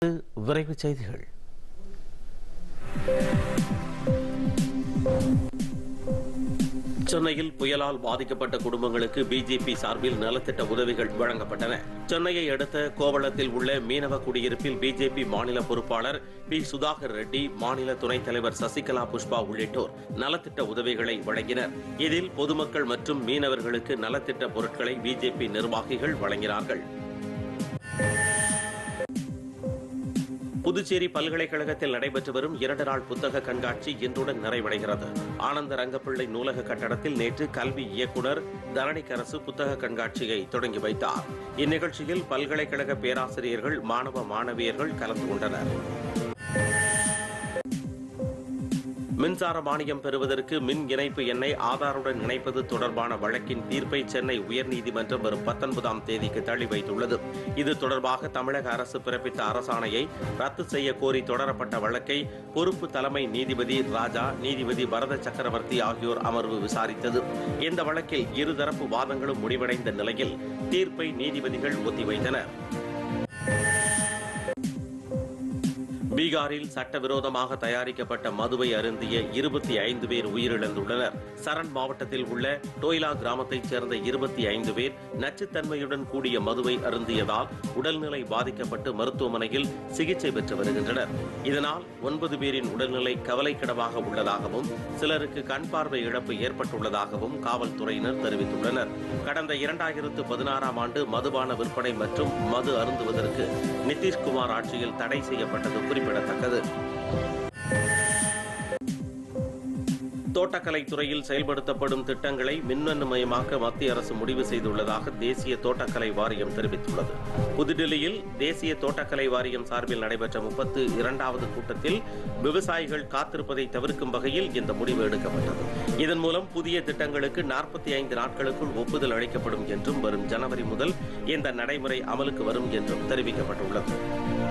விரைவுச் செய்திகள் சென்னையில் புயலால் பாதிக்கப்பட்ட குடும்பங்களுக்கு பிஜேபி சார்பில் நலத்திட்ட உதவிகள் வழங்கப்பட்டன சென்னையை அடுத்த கோவளத்தில் உள்ள மீனவ குடியிருப்பில் பிஜேபி மாநில பொறுப்பாளர் பி சுதாகர் ரெட்டி மாநில துணைத் தலைவர் சசிகலா புஷ்பா உள்ளிட்டோர் நலத்திட்ட உதவிகளை வழங்கினர் இதில் பொதுமக்கள் மற்றும் மீனவர்களுக்கு நலத்திட்ட பொருட்களை பிஜேபி நிர்வாகிகள் வழங்கினார்கள் புதுச்சேரி பல்கலைக்கழகத்தில் நடைபெற்று வரும் இரண்டு நாள் புத்தக கண்காட்சி இன்றுடன் நிறைவடைகிறது ஆனந்த ரங்கப்பிள்ளை நூலக கட்டடத்தில் நேற்று கல்வி இயக்குனர் தரணிக்கரசு புத்தக கண்காட்சியை தொடங்கி வைத்தார் இந்நிகழ்ச்சியில் பல்கலைக்கழக பேராசிரியர்கள் மாணவ மாணவியர்கள் கலந்து கொண்டனர் மின்சார மானியம் பெறுவதற்கு மின் இணைப்பு எண்ணை ஆதாருடன் இணைப்பது தொடர்பான வழக்கின் தீர்ப்பை சென்னை உயர்நீதிமன்றம் வரும் பத்தொன்பதாம் தேதிக்கு தள்ளி வைத்துள்ளது இது தொடர்பாக தமிழக அரசு பிறப்பித்த அரசாணையை ரத்து செய்ய கோரி தொடரப்பட்ட வழக்கை பொறுப்பு தலைமை நீதிபதி ராஜா நீதிபதி பரத சக்கரவர்த்தி ஆகியோர் அமர்வு விசாரித்தது இந்த வழக்கில் இருதரப்பு வாதங்களும் முடிவடைந்த நிலையில் தீர்ப்பை நீதிபதிகள் ஒத்திவைத்தனர் பீகாரில் சட்டவிரோதமாக தயாரிக்கப்பட்ட மதுவை அருந்திய இருபத்தி ஐந்து பேர் உயிரிழந்துள்ளனர் சரண் மாவட்டத்தில் உள்ள டோய்லா கிராமத்தைச் சேர்ந்த இருபத்தி ஐந்து பேர் நச்சுத்தன்மையுடன் கூடிய மதுவை அருந்தியதால் உடல்நிலை பாதிக்கப்பட்டு மருத்துவமனையில் சிகிச்சை பெற்று வருகின்றனர் இதனால் ஒன்பது பேரின் உடல்நிலை கவலைக்கிடமாக உள்ளதாகவும் சிலருக்கு கண் பார்வை இழப்பு ஏற்பட்டுள்ளதாகவும் காவல்துறையினர் தெரிவித்துள்ளனர் கடந்த இரண்டாயிரத்து பதினாறாம் ஆண்டு மதுபான விற்பனை மற்றும் மது அருந்துவதற்கு நிதிஷ்குமார் ஆட்சியில் தடை செய்யப்பட்டது குறிப்பிடத்தக்கது தோட்டக்கலை துறையில் செயல்படுத்தப்படும் திட்டங்களை மின்னணுமயமாக்க மத்திய அரசு முடிவு செய்துள்ளதாக தேசிய தோட்டக்கலை வாரியம் தெரிவித்துள்ளது புதுடில்லியில் தேசிய தோட்டக்கலை வாரியம் சார்பில் நடைபெற்ற முப்பத்து இரண்டாவது கூட்டத்தில் விவசாயிகள் காத்திருப்பதை தவிர்க்கும் வகையில் இந்த முடிவு எடுக்கப்பட்டது இதன் மூலம் புதிய திட்டங்களுக்கு நாற்பத்தி ஐந்து நாட்களுக்குள் ஒப்புதல் அளிக்கப்படும் என்றும் வரும் ஜனவரி முதல் இந்த நடைமுறை அமலுக்கு வரும் என்றும் தெரிவிக்கப்பட்டுள்ளது